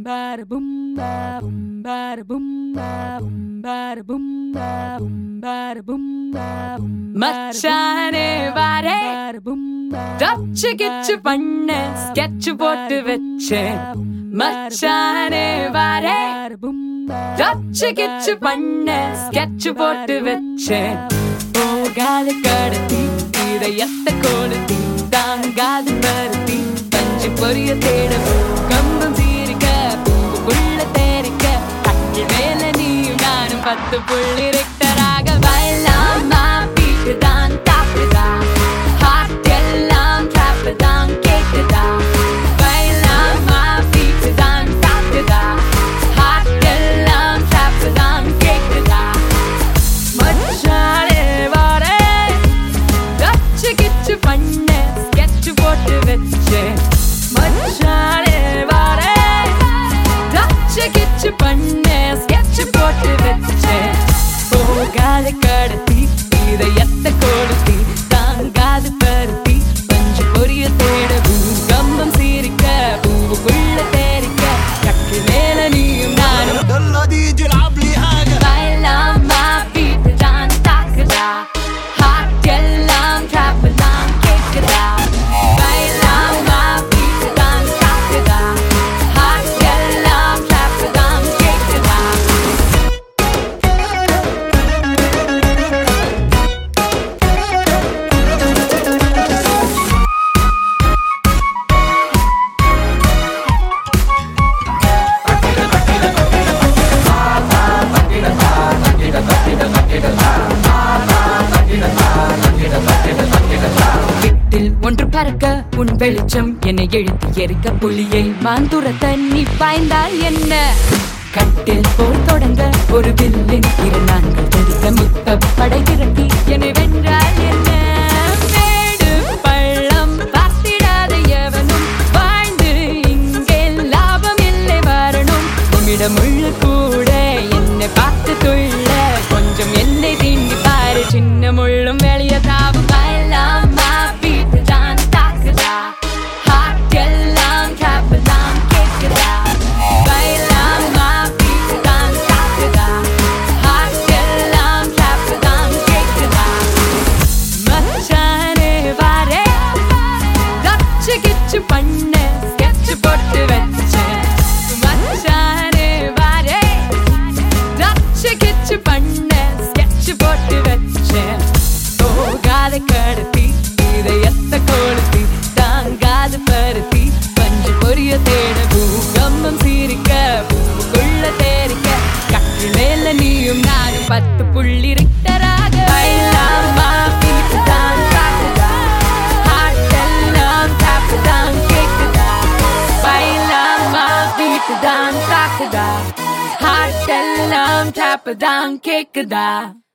bada boom ba boom bada boom ba boom bada boom ba boom bada boom ba boom மச்சானே வாரே Dutch கிச்சு பண்ண sketch போட்டு வச்சேன் மச்சானே வாரே டச்சு கிச்சு பண்ண ஸ்கெட்ச் போட்டு வச்சேன் போகாத கடத்தி இதயத்தை கொளுத்தி தாங்காது பருத்தி பஞ்சு பொரிய தேடவும் கம்பம் சீரிக்க பூவுக்குள்ள தேரிக்க கட்டில் மேல நீயும் நானும் பத்து புள்ளி ரெக்டராக வயலாமா பீட்டு தான் தாக்குதா ஹார்ட் எல்லாம் ட்ராப்பு தான் கேக்குதா வயலாமா பீட்டு தான் தாக்குதா ஹார்ட் எல்லாம் ட்ராப்பு தான் கேக்குதா மச்சானே வாரே டச்சு கிச்சு பண்ண ஸ்கெட்ச் போட்டு வச்சேன் மச்சானே வாரே டச்சு கிச்சு பண்ண ஸ்கெட்ச் போட்டு வச்சேன் போகாத கடத்தி இதயத்தை கொளுத்தி தாங்காது பருத்தி பஞ்சு பொரிய தேடவும் கம்பம் சீரிக்க பூவுக்குள்ள தேரிக்க கட்டு மேல நீயும் நானும் يلا ديجي العب لي حاجة Bailama beat தான் தாக்குதா ஹார்ட் எல்லாம் ட்ராப் தான் கேக்குதா Bailama beat தான் தாக்குதா ஹார்ட் எல்லாம் ட்ராப் தான் கேக்குதா வீட்டில் ஒன்று பறக்க உன் வெளிச்சம் என்னை எழுத்தி எரிக்க புலியை மாந்துர தண்ணி பாய்ந்தால் என்ன கட்டில் போர் தொடங்க ஒரு வில்லின் இரு நான்கள் தெரிக்க முத்த படை திரட்டி என்னை வென்றால் என்ன மேடு பள்ளம் பார்த்திடாத எவனும் வாழ்ந்து இங்கே லாபம் இல்லை வரணும் உம்மிடம் உள்ள கூட என்னை பார்த்து துள்ள கொஞ்சம் என்னை தீண்டி பாரு சின்ன முள்ளும் வெளிய தாவும் பயலாமா பீட்டு தான் தாக்குதா ஹார்ட் எல்லாம் ட்ராப் தான் கேக்குதா பயலாமா பீட்டு தான் தாக்குதா ஹார்ட் எல்லாம் ட்ராப் தான் கேக்குதா மச்சானே வாரே டச்சு கிச்சு பண்ண ஸ்கெட்ச் போட்டு வச்சேன் மச்சானே வாரே டச்சு கிச்சு பண்ண ஸ்கெட்ச் போட்டு வச்சேன் போகாத கடத்தி இதயத்தை கொளுத்தி தாங்காத பருத்தி பஞ்சு பொரிய தேட பூகம்பம் சீரிக்க பூவுக்குள்ள தேரிக்க கட்டில் மேல நீயும் நானும் பத்து புள்ளி ரிக்டராக பயிலாமா பீட்டு தான் தாக்குதா ஹார்ட் எல்லாம் தாப்பு தான் கேக்குதா பயிலாமா பீட்டு தான் தாக்குதா ஹார்ட் எல்லாம் தாப்பு தான் கேக்குதா